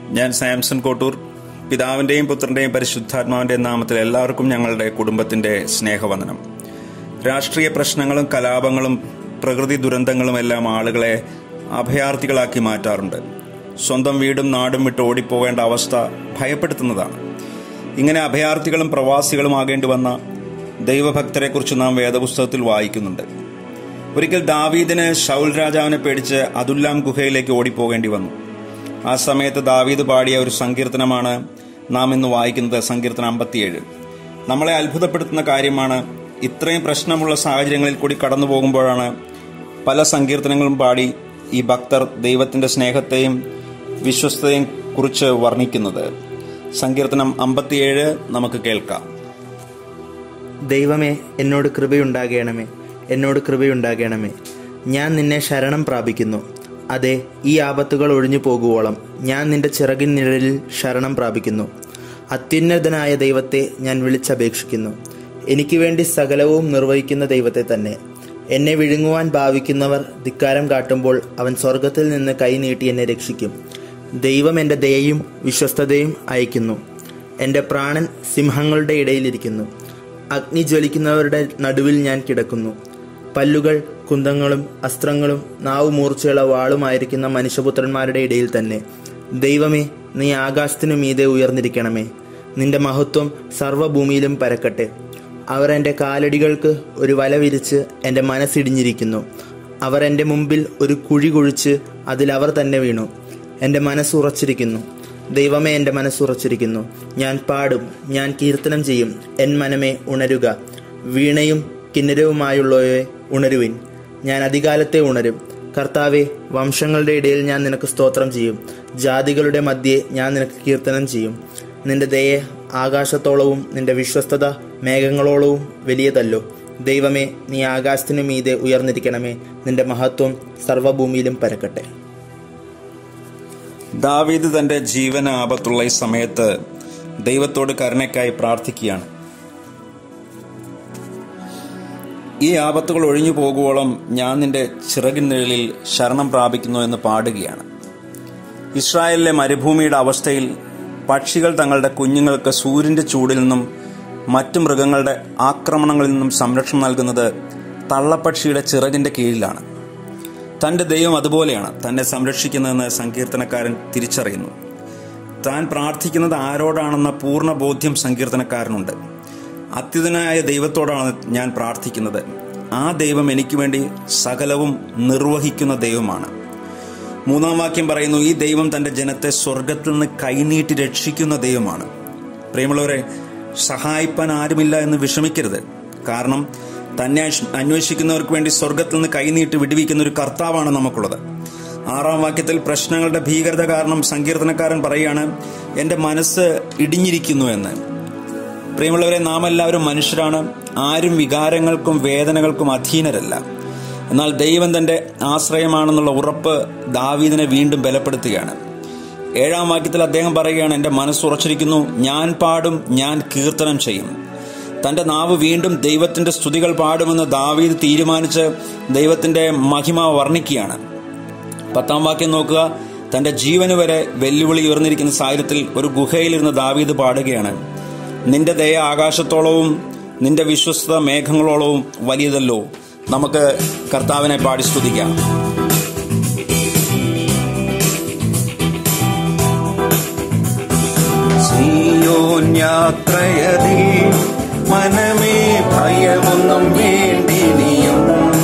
ഞാൻ സാംസൺ കോട്ടൂർ പിതാവിന്റെയും പുത്രന്റെയും പരിശുദ്ധാത്മാവിന്റെയും നാമത്തിൽ എല്ലാവർക്കും ഞങ്ങളുടെ കുടുംബത്തിന്റെ സ്നേഹവന്ദനം രാഷ്ട്രീയ പ്രശ്നങ്ങളും കലാപങ്ങളും പ്രകൃതി ദുരന്തങ്ങളും എല്ലാം ആളുകളെ അഭയാർത്ഥികളാക്കി മാറ്റാറുണ്ട് സ്വന്തം വീടും നാടും വിട്ട് ഓടിപ്പോവേണ്ട അവസ്ഥ ഭയപ്പെടുത്തുന്നതാണ് ഇങ്ങനെ അഭയാർത്ഥികളും പ്രവാസികളും ആകേണ്ടി വന്ന ദൈവഭക്തരെക്കുറിച്ച് നാം വേദപുസ്തകത്തിൽ വായിക്കുന്നുണ്ട് ഒരിക്കൽ ദാവീദിന് ഷൗൽ രാജാവിനെ പേടിച്ച് അതുല്ലാം ഗുഹയിലേക്ക് ഓടിപ്പോകേണ്ടി വന്നു ആ സമയത്ത് ദാവീദ് പാടിയ ഒരു സങ്കീർത്തനമാണ് നാം ഇന്ന് വായിക്കുന്നത് സങ്കീർത്തനം അമ്പത്തിയേഴ് നമ്മളെ അത്ഭുതപ്പെടുത്തുന്ന കാര്യമാണ് ഇത്രയും പ്രശ്നമുള്ള സാഹചര്യങ്ങളിൽ കൂടി കടന്നു പോകുമ്പോഴാണ് പല സങ്കീർത്തനങ്ങളും പാടി ഈ ഭക്തർ ദൈവത്തിന്റെ സ്നേഹത്തെയും വിശ്വസ്തയും കുറിച്ച് വർണ്ണിക്കുന്നത് സങ്കീർത്തനം അമ്പത്തിയേഴ് നമുക്ക് കേൾക്കാം ദൈവമേ എന്നോട് കൃപയുണ്ടാകണമേ എന്നോട് കൃപയുണ്ടാകണമേ ഞാൻ നിന്നെ ശരണം പ്രാപിക്കുന്നു അതെ ഈ ആപത്തുകൾ ഒഴിഞ്ഞു പോകുവോളം ഞാൻ നിന്റെ ചിറകിൻ നിഴലിൽ ശരണം പ്രാപിക്കുന്നു അത്യുന്നതനായ ദൈവത്തെ ഞാൻ വിളിച്ചപേക്ഷിക്കുന്നു എനിക്ക് വേണ്ടി സകലവും നിർവഹിക്കുന്ന ദൈവത്തെ തന്നെ എന്നെ വിഴുങ്ങുവാൻ ഭാവിക്കുന്നവർ ധിക്കാരം കാട്ടുമ്പോൾ അവൻ സ്വർഗത്തിൽ നിന്ന് കൈനീട്ടി എന്നെ രക്ഷിക്കും ദൈവം എൻ്റെ ദയയും വിശ്വസ്തതയും അയക്കുന്നു എൻ്റെ പ്രാണൻ സിംഹങ്ങളുടെ ഇടയിലിരിക്കുന്നു അഗ്നി ജ്വലിക്കുന്നവരുടെ നടുവിൽ ഞാൻ കിടക്കുന്നു പല്ലുകൾ കുന്തങ്ങളും അസ്ത്രങ്ങളും നാവ് മൂർച്ചയുള്ള വാളുമായിരിക്കുന്ന മനുഷ്യപുത്രന്മാരുടെ ഇടയിൽ തന്നെ ദൈവമേ നീ ആകാശത്തിനു മീതെ ഉയർന്നിരിക്കണമേ നിന്റെ മഹത്വം സർവ്വഭൂമിയിലും പരക്കട്ടെ അവർ എൻ്റെ കാലടികൾക്ക് ഒരു വല വിരിച്ച് എൻ്റെ മനസ്സിടിഞ്ഞിരിക്കുന്നു അവർ എൻ്റെ മുമ്പിൽ ഒരു കുഴി കുഴിച്ച് അതിൽ അവർ തന്നെ വീണു എൻ്റെ മനസ്സുറച്ചിരിക്കുന്നു ദൈവമേ എൻ്റെ മനസ്സുറച്ചിരിക്കുന്നു ഞാൻ പാടും ഞാൻ കീർത്തനം ചെയ്യും എൻ മനമേ ഉണരുക വീണയും കിന്നരവുമായുള്ളവയെ ഉണരുവിൻ ഞാൻ അധികാലത്തെ ഉണരും കർത്താവെ വംശങ്ങളുടെ ഇടയിൽ ഞാൻ നിനക്ക് സ്തോത്രം ചെയ്യും ജാതികളുടെ മധ്യേ ഞാൻ നിനക്ക് കീർത്തനം ചെയ്യും നിന്റെ ദയെ ആകാശത്തോളവും നിന്റെ വിശ്വസ്തത മേഘങ്ങളോളവും വലിയതല്ലോ ദൈവമേ നീ ആകാശത്തിനു മീതെ ഉയർന്നിരിക്കണമേ നിന്റെ മഹത്വം സർവ്വഭൂമിയിലും പരക്കട്ടെ ദാവീദ് തന്റെ ജീവന ആപത്തുള്ള ഈ സമയത്ത് ദൈവത്തോട് കരുണയ്ക്കായി പ്രാർത്ഥിക്കുകയാണ് ഈ ആപത്തുകൾ ഒഴിഞ്ഞു പോകുവോളം ഞാൻ നിന്റെ ചിറകിൻ നിഴലിൽ ശരണം പ്രാപിക്കുന്നു എന്ന് പാടുകയാണ് ഇസ്രായേലിലെ മരുഭൂമിയുടെ അവസ്ഥയിൽ പക്ഷികൾ തങ്ങളുടെ കുഞ്ഞുങ്ങൾക്ക് സൂര്യന്റെ ചൂടിൽ നിന്നും മറ്റു മൃഗങ്ങളുടെ ആക്രമണങ്ങളിൽ നിന്നും സംരക്ഷണം നൽകുന്നത് തള്ളപ്പക്ഷിയുടെ ചിറകിന്റെ കീഴിലാണ് തന്റെ ദൈവം അതുപോലെയാണ് തന്നെ സംരക്ഷിക്കുന്നതെന്ന് സങ്കീർത്തനക്കാരൻ തിരിച്ചറിയുന്നു താൻ പ്രാർത്ഥിക്കുന്നത് ആരോടാണെന്ന പൂർണ്ണ ബോധ്യം സങ്കീർത്തനക്കാരനുണ്ട് അത്യുതനായ ദൈവത്തോടാണ് ഞാൻ പ്രാർത്ഥിക്കുന്നത് ആ ദൈവം എനിക്ക് വേണ്ടി സകലവും നിർവഹിക്കുന്ന ദൈവമാണ് മൂന്നാം വാക്യം പറയുന്നു ഈ ദൈവം തന്റെ ജനത്തെ സ്വർഗത്തിൽ നിന്ന് കൈനീട്ടി രക്ഷിക്കുന്ന ദൈവമാണ് പ്രിയമുള്ളവരെ സഹായിപ്പാൻ ആരുമില്ല എന്ന് വിഷമിക്കരുത് കാരണം തന്നെ അന്വേഷിക്കുന്നവർക്ക് വേണ്ടി സ്വർഗത്തിൽ നിന്ന് കൈനീട്ടി വിടുവിക്കുന്ന ഒരു കർത്താവാണ് നമുക്കുള്ളത് ആറാം വാക്യത്തിൽ പ്രശ്നങ്ങളുടെ ഭീകരത കാരണം സങ്കീർത്തനക്കാരൻ പറയുകയാണ് എൻ്റെ മനസ്സ് ഇടിഞ്ഞിരിക്കുന്നു എന്ന് പ്രിയമുള്ളവരെ നാം എല്ലാവരും മനുഷ്യരാണ് ആരും വികാരങ്ങൾക്കും വേദനകൾക്കും അധീനരല്ല എന്നാൽ ദൈവം തന്റെ ആശ്രയമാണെന്നുള്ള ഉറപ്പ് ദാവീദിനെ വീണ്ടും ബലപ്പെടുത്തുകയാണ് ഏഴാം വാക്യത്തിൽ അദ്ദേഹം പറയുകയാണ് എൻ്റെ മനസ്സുറച്ചിരിക്കുന്നു ഞാൻ പാടും ഞാൻ കീർത്തനം ചെയ്യും തന്റെ നാവ് വീണ്ടും ദൈവത്തിന്റെ സ്തുതികൾ പാടുമെന്ന് ദാവീദ് തീരുമാനിച്ച് ദൈവത്തിന്റെ മഹിമ വർണ്ണിക്കുകയാണ് പത്താം വാക്യം നോക്കുക തന്റെ ജീവന് വരെ വെല്ലുവിളി ഉയർന്നിരിക്കുന്ന സാഹചര്യത്തിൽ ഒരു ഗുഹയിലിരുന്ന് ദാവീദ് പാടുകയാണ് നിന്റെ ദയ ആകാശത്തോളവും നിന്റെ വിശ്വസ്ത മേഘങ്ങളോളവും വലിയതല്ലോ നമുക്ക് കർത്താവിനെ പാടി സ്തുതിക്കാം സിയോൻ യാത്രയതിൽ മനമേ ഭയമൊന്നും വേണ്ടിനിയും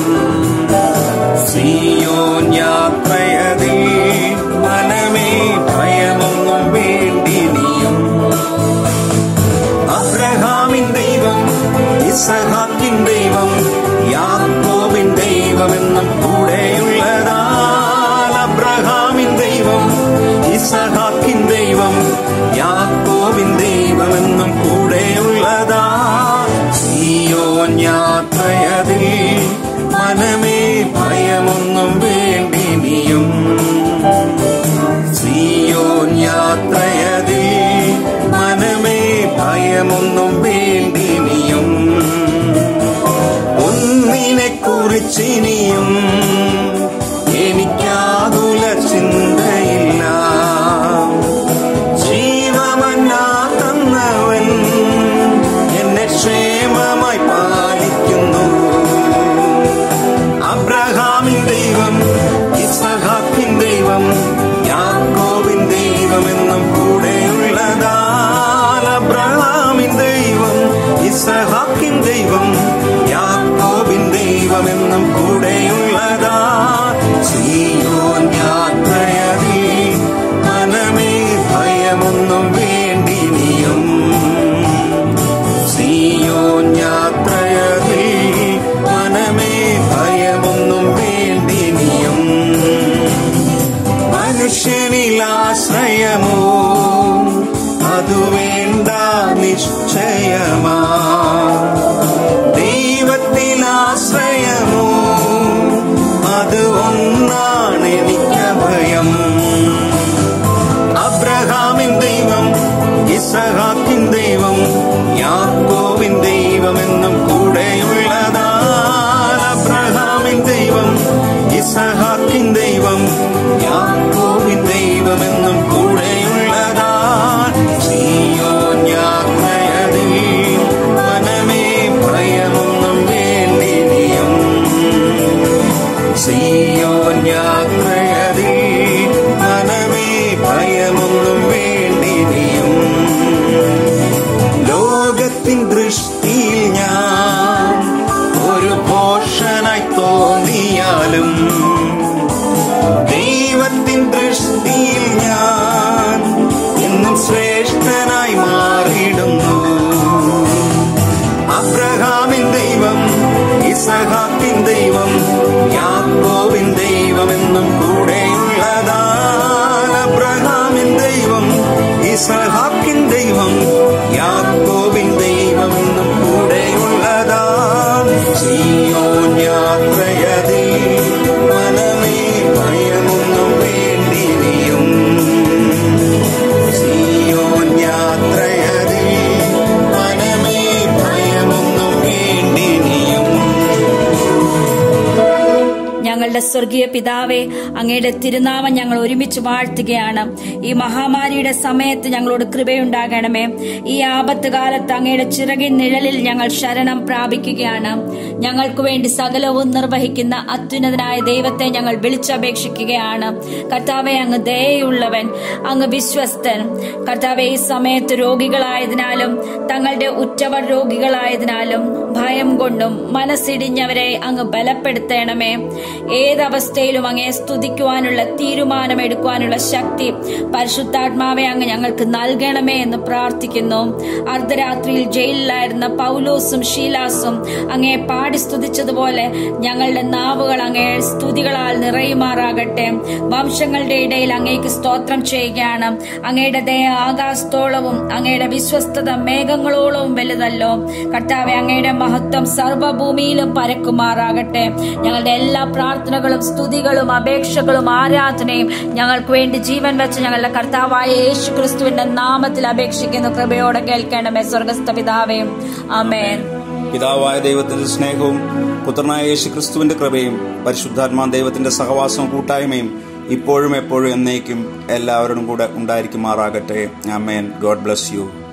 സിയോൻ യാത്രയതിൽ മനമേ ഭയമൊന്നും വേണ്ടിനിയും അബ്രഹാമിൻ ദൈവം ഇസഹാക്കിൻ ദൈവം യാക്കോബിൻ ദൈവമെന്നും കൂടെയുള്ളതാൽ അബ്രഹാമിൻ ദൈവം ഇസഹാക്കിൻ ദൈവം യാക്കോബിൻ ദൈവമെന്നും കൂടെയുള്ളതാ സിയോൻ യാത്രയതിൽ മനമേ ഭയമൊന്നും വേണ്ടിനിയും സിയോൻ യാത്രയതിൽ മനമേ ഭയമൊന്നും വേണ്ടിനിയും ഒന്നിനെ കുറിച്ചിനിയും എനിക്കാകുല ചിന്തയില്ല മനുഷ്യനിലാശ്രയമോ അതു വേണ്ട നിശ്ചയമാ ദൈവത്തിലാശ്രയമോ അത് ഒന്നാണ് എനിക്ക് ഭയം അബ്രഹാമിൻ ദൈവം ഇസഹാക്കിൻ ദൈവം യാക്കോവിൻ ദൈവമെന്നും കൂടെയുള്ളതാ അബ്രഹാമിൻ ദൈവം ഇസഹാക്കിൻ ദൈവം യാക്കോവിൻ ദൈവമെന്നും കൂടെയുള്ളതാ നീയോ യാത്രയതിൽ മനമേ ഭയമൊന്നും വേണ്ടിനിയും സിയോൻ യാത്രയതിൽ മനമേ ഭയമൊന്നും വേണ്ടിനിയും ലോകത്തിൻ ദൃഷ്ടിയിൽ ഞാൻ ഒരു ഭോഷനായി തോന്നിയാലും ദൈവത്തിൻ ദൃഷ്ടിയിൽ ഞാൻ എന്നും ശ്രേഷ്ഠനായി മാറിയിടുന്നു അബ്രഹാമിൻ ദൈവം ഇസഹാക്കിൻ ദൈവം യാക്കോവിൻ ദൈവമെന്നും കൂടെയുള്ളതാ അബ്രഹാമിൻ ദൈവം ഇസഹാക്കിൻ ദൈവം യാക്കോവിൻ ദൈവമെന്നും കൂടെയുള്ളതാ സിയോൻ യാത്രയതിൽ മനമേ ഭയമൊന്നും വേണ്ടിനിയും സിയോൻ യാത്രയതിൽ മനമേ ഭയമൊന്നും വേണ്ടിനിയും ഞങ്ങളുടെ സ്വർഗീയ പിതാവേ അങ്ങയുടെ തിരുനാമം ഞങ്ങൾ ഒരുമിച്ച് വാഴ്ത്തുകയാണ് ഈ മഹാമാരിയുടെ സമയത്ത് ഞങ്ങളോട് കൃപയുണ്ടാകണമേ ഈ ആപത്ത് കാലത്ത് അങ്ങയുടെ ചിറകിൻ നിഴലിൽ ഞങ്ങൾ ശരണം പ്രാപിക്കുകയാണ് ഞങ്ങൾക്ക് വേണ്ടി സകലവും നിർവഹിക്കുന്ന അത്യുന്നതനായ ദൈവത്തെ ഞങ്ങൾ വിളിച്ചപേക്ഷിക്കുകയാണ് കർത്താവെ അങ്ങ് ദയയുള്ളവൻ അങ്ങ് വിശ്വസ്തൻ കർത്താവെ ഈ സമയത്ത് രോഗികളായതിനാലും തങ്ങളുടെ ഉറ്റവർ രോഗികളായതിനാലും ഭയം കൊണ്ടും മനസ്സിടിഞ്ഞവരെ അങ്ങ് ബലപ്പെടുത്തണമേ ഏതവസ്ഥയിലും അങ്ങേ സ്തുതിക്കുവാനുള്ള തീരുമാനമെടുക്കുവാനുള്ള ശക്തി പരിശുദ്ധാത്മാവെ അങ്ങ് ഞങ്ങൾക്ക് നൽകണമേ എന്ന് പ്രാർത്ഥിക്കുന്നു അർദ്ധരാത്രിയിൽ ജയിലിലായിരുന്ന പൗലോസും ഷീലാസും അങ്ങേ പാടി സ്തുതിച്ചതുപോലെ ഞങ്ങളുടെ നാവുകൾ അങ്ങേ സ്തുതികളാൽ നിറയുമാറാകട്ടെ വംശങ്ങളുടെ ഇടയിൽ അങ്ങേക്ക് സ്തോത്രം ചെയ്യുകയാണ് അങ്ങയുടെ ദയ ആകാശത്തോളവും അങ്ങയുടെ വിശ്വസ്തത മേഘങ്ങളോളവും വലുതല്ലോ കർത്താവെ അങ്ങയുടെ മഹത്വം സർവ്വഭൂമിയിലും പരക്കുമാറാകട്ടെ ഞങ്ങളുടെ എല്ലാ പ്രാർത്ഥനകളും സ്തുതികളും അപേക്ഷകളും ആരാധനയും ഞങ്ങൾക്ക് വേണ്ടി ജീവൻ വെച്ച് ഞങ്ങളുടെ കർത്താവായ യേശു ക്രിസ്തുവിന്റെ നാമത്തിൽ അപേക്ഷിക്കുന്നു കൃപയോടെ കേൾക്കണമേ സ്വർഗസ്ഥ പിതാവേ ആമേൻ പിതാവായ ദൈവത്തിന്റെ സ്നേഹവും പുത്രനായ യേശു ക്രിസ്തുവിന്റെ കൃപയും പരിശുദ്ധാത്മാ ദൈവത്തിന്റെ സഹവാസവും കൂട്ടായ്മയും ഇപ്പോഴും എപ്പോഴും എന്നേക്കും എല്ലാവരോടും കൂടെ ഉണ്ടായിരിക്കുമാറാകട്ടെ ആമേൻ ഗോഡ് ബ്ലസ് യു